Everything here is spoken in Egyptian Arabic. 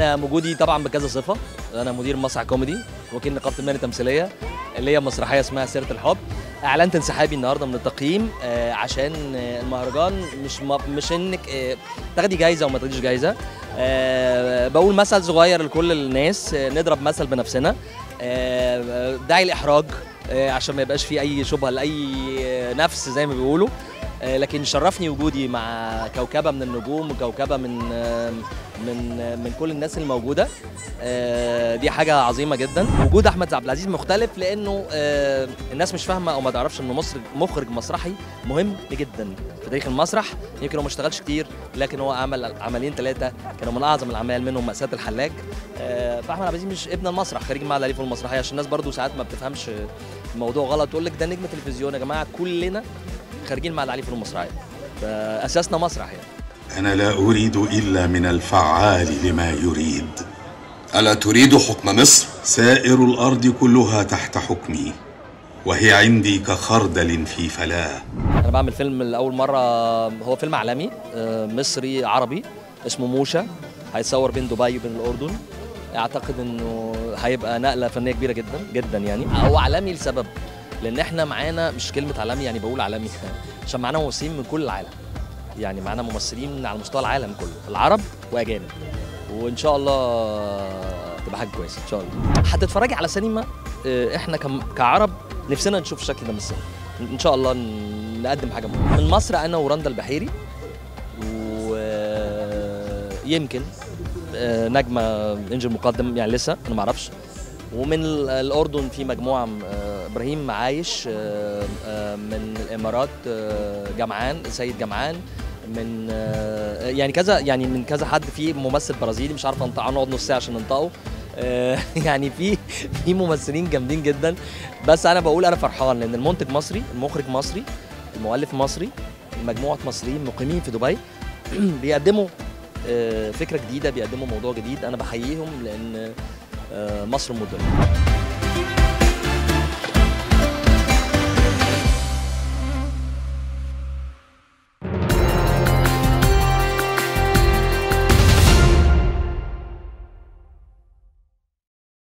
انا وجودي طبعا بكذا صفه انا مدير مسرح كوميدي وكيل نقابه المهن التمثيليه اللي هي مسرحيه اسمها سيره الحب اعلنت انسحابي النهارده من التقييم آه، عشان آه، المهرجان مش م- مش انك آه، تاخدي جايزه وما تاخديش جايزه آه، بقول مثل صغير لكل الناس آه، نضرب مثل بنفسنا آه، داعي الاحراج آه، عشان ما يبقاش في اي شبهه لاي آه، نفس زي ما بيقولوا آه، لكن شرفني وجودي مع كوكبه من النجوم وكوكبه من آه، من آه، من كل الناس الموجوده آه، دي حاجه عظيمه جدا وجود احمد عبد العزيز مختلف لانه آه، الناس مش فاهمه او ما تعرفش انه مصر مخرج مسرحي مهم جدا في تاريخ المسرح يمكن هو ما اشتغلش كتير لكن هو عمل عملين ثلاثه كانوا من اعظم الاعمال منهم مأساة الحلاج آه، فاحمد عبد العزيز مش ابن المسرح خريج معهد الاليف والمسرحيه عشان الناس برضو ساعات ما بتفهمش الموضوع غلط تقول لك ده نجم تلفزيون يا جماعه كلنا خارجين مع الاليف والمسرحيه فاساسنا مسرح يعني أنا لا أريد إلا من الفعال لما يريد ألا تريد حكم مصر؟ سائر الأرض كلها تحت حكمي وهي عندي كخردل في فلاه انا بعمل فيلم لاول مره هو فيلم عالمي آه، مصري عربي اسمه موشا هيتصور بين دبي وبين الاردن اعتقد انه هيبقى نقله فنيه كبيره جدا جدا يعني هو عالمي لسبب لان احنا معانا مش كلمه عالمي يعني بقول عالمي عشان معانا ممثلين من كل العالم يعني معانا ممثلين على مستوى العالم كله العرب واجانب وان شاء الله تبقى حاجه كويسه ان شاء الله هتتفرجي على سينما آه، احنا كم- كعرب نفسنا نشوف الشكل ده من السينما ان شاء الله ن- نقدم حاجه مهمة. من مصر انا ورندا البحيري ويمكن نجمه انجل مقدم يعني لسه انا ما اعرفش ومن ال- الاردن في مجموعه آه، ابراهيم عايش آه، آه، من الامارات آه، جمعان سيد جمعان من آه، يعني كذا يعني من كذا حد في ممثل برازيلي مش عارف انطقه نقعد نص ساعه عشان ننطقه آه، يعني في في ممثلين جامدين جدا بس انا بقول انا فرحان لان المنتج مصري المخرج مصري المؤلف مصري مجموعه مصريين مقيمين في دبي بيقدموا آه، فكره جديده بيقدموا موضوع جديد انا بحييهم لان آه، مصر مدرك